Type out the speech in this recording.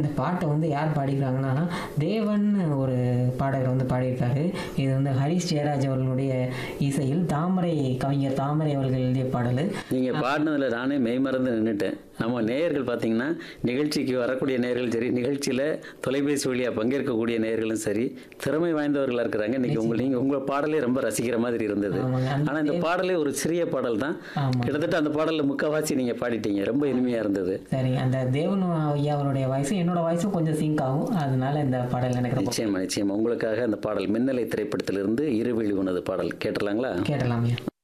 இந்த பாட்டை வந்து யார் பாடிக்கிறாங்கன்னா தேவன் ஒரு பாடகர் வந்து பாடியிருக்காரு இது வந்து ஹரிஷ் ஜெயராஜ் அவர்களுடைய இசையில் தாமரை கவிஞர் தாமரை அவர்கள் எழுதிய பாடல் நீங்க பாடினதுல நானே மெய்மறந்து நின்றுட்டேன் நம்ம நேயர்கள் பார்த்தீங்கன்னா நிகழ்ச்சிக்கு வரக்கூடிய நேயர்கள் சரி நிகழ்ச்சியில தொலைபேசி வழியா பங்கேற்கக்கூடிய நேயர்களும் சரி திறமை வாய்ந்தவர்களா இருக்கிறாங்க இன்னைக்கு உங்க நீங்க உங்க பாடலே ரொம்ப ரசிக்கிற மாதிரி இருந்தது ஆமாங்க. அந்த ஆனா இந்த பாடலே ஒரு சிறிய பாடல் தான் ஆமா. கிட்டத்தட்ட அந்த பாடல்ல முக்காவாசி நீங்க பாடிட்டீங்க ரொம்ப இனிமையா இருந்தது சரி அந்த தேவன் ஐயா அவருடைய வாய்ஸும் என்னோட வாய்ஸும் கொஞ்சம் சிங்க் ஆகும் அதனால இந்த பாடல் எனக்கு ரொம்ப நிச்சயமா நிச்சயமா உங்களுக்காக அந்த பாடல் மின்னலை திரைப்படத்திலிருந்து இருவிழி உனது பாடல் கேட்டலாங்களா கேட்டலாமே